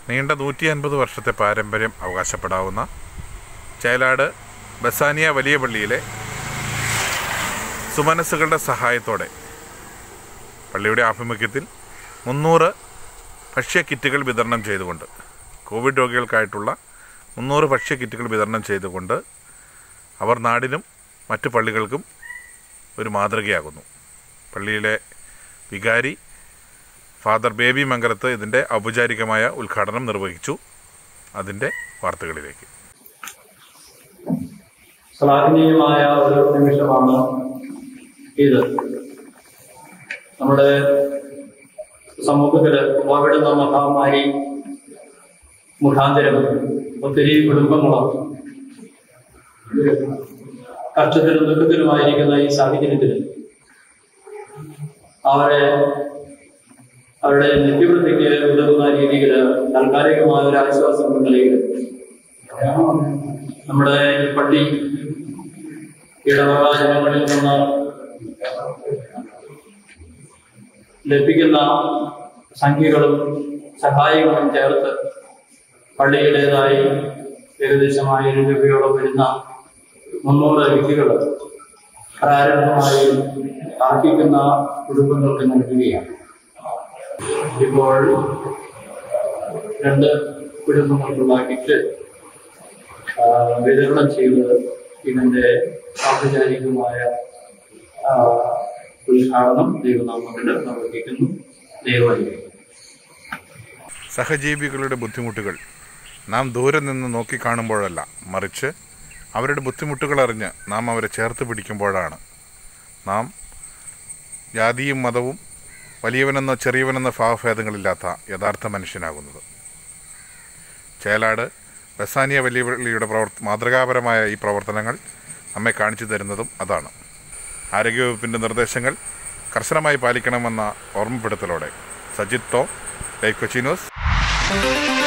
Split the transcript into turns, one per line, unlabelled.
നീണ്ട നൂറ്റി അൻപത് വർഷത്തെ പാരമ്പര്യം അവകാശപ്പെടാവുന്ന ചേലാട് ബസാനിയ വലിയ പള്ളിയിലെ സുമനസ്സുകളുടെ സഹായത്തോടെ പള്ളിയുടെ ആഭിമുഖ്യത്തിൽ മുന്നൂറ് ഭക്ഷ്യ കിറ്റുകൾ വിതരണം ചെയ്തുകൊണ്ട് കോവിഡ് രോഗികൾക്കായിട്ടുള്ള മുന്നൂറ് ഭക്ഷ്യ കിറ്റുകൾ വിതരണം ചെയ്തുകൊണ്ട് അവർ നാടിനും മറ്റു പള്ളികൾക്കും ഒരു മാതൃകയാകുന്നു പള്ളിയിലെ വികാരി ഫാദർ ബേബി മംഗലത്ത് ഇതിൻ്റെ ഔപചാരികമായ ഉദ്ഘാടനം നിർവഹിച്ചു അതിൻ്റെ വാർത്തകളിലേക്ക്
ശ്ലാഘനീയമായ ഒരു നിമിഷമാണ് ഇത് നമ്മുടെ സമൂഹത്തില് കോവിഡ് മഹാമാരി മുഖാന്തരം ഒത്തിരി കുടുംബങ്ങളും കഷ്ടത്തിലും ദുഃഖത്തിലുമായിരിക്കുന്ന ഈ സാഹചര്യത്തിൽ അവരെ അവരുടെ നിത്യവൃത്തിക്ക് ഉതകുന്ന രീതിയിൽ താൽക്കാലികമായ ഒരു ആശ്വാസം എന്ന നിലയിൽ നമ്മുടെ ഈ പള്ളി ഇടവക ജനങ്ങളിൽ നിന്ന് ലഭിക്കുന്ന സംഖ്യകളും സഹായങ്ങളും ചേർത്ത് പള്ളിയുടേതായി ഏകദേശം ആയിരം രൂപയോളം വരുന്ന മുന്നൂറ് വ്യക്തികൾ പ്രാരംഭമായി അർഹിക്കുന്ന കുടുംബങ്ങൾക്ക് നൽകുകയാണ് ഇപ്പോൾ രണ്ട് കുടുംബങ്ങൾക്കുള്ള കിറ്റ് ആ, വിതരണം ചെയ്ത് ഇതിന്റെ ഔപചാരികമായ ആ, ഉദ്ഘാടനം ദൈവനാമത്തിൽ നിർവഹിക്കുന്നു ദൈവമായി
സഹജീവികളുടെ ബുദ്ധിമുട്ടുകൾ നാം ദൂരെ നിന്ന് നോക്കിക്കാണുമ്പോഴല്ല മറിച്ച് അവരുടെ ബുദ്ധിമുട്ടുകൾ അറിഞ്ഞ് നാം അവരെ ചേർത്ത് പിടിക്കുമ്പോഴാണ് നാം ജാതിയും മതവും വലിയവനെന്നോ ചെറിയവനെന്നോ ഭാവഭേദങ്ങളില്ലാത്ത യഥാർത്ഥ മനുഷ്യനാകുന്നത് ചേലാട് ബസാനിയ വലിയ പള്ളിയുടെ പ്രവർത്ത മാതൃകാപരമായ ഈ പ്രവർത്തനങ്ങൾ നമ്മെ കാണിച്ചു തരുന്നതും അതാണ് ആരോഗ്യവകുപ്പിൻ്റെ നിർദ്ദേശങ്ങൾ കർശനമായി പാലിക്കണമെന്ന ഓർമ്മപ്പെടുത്തലോടെ Sajith Tom life Kochi news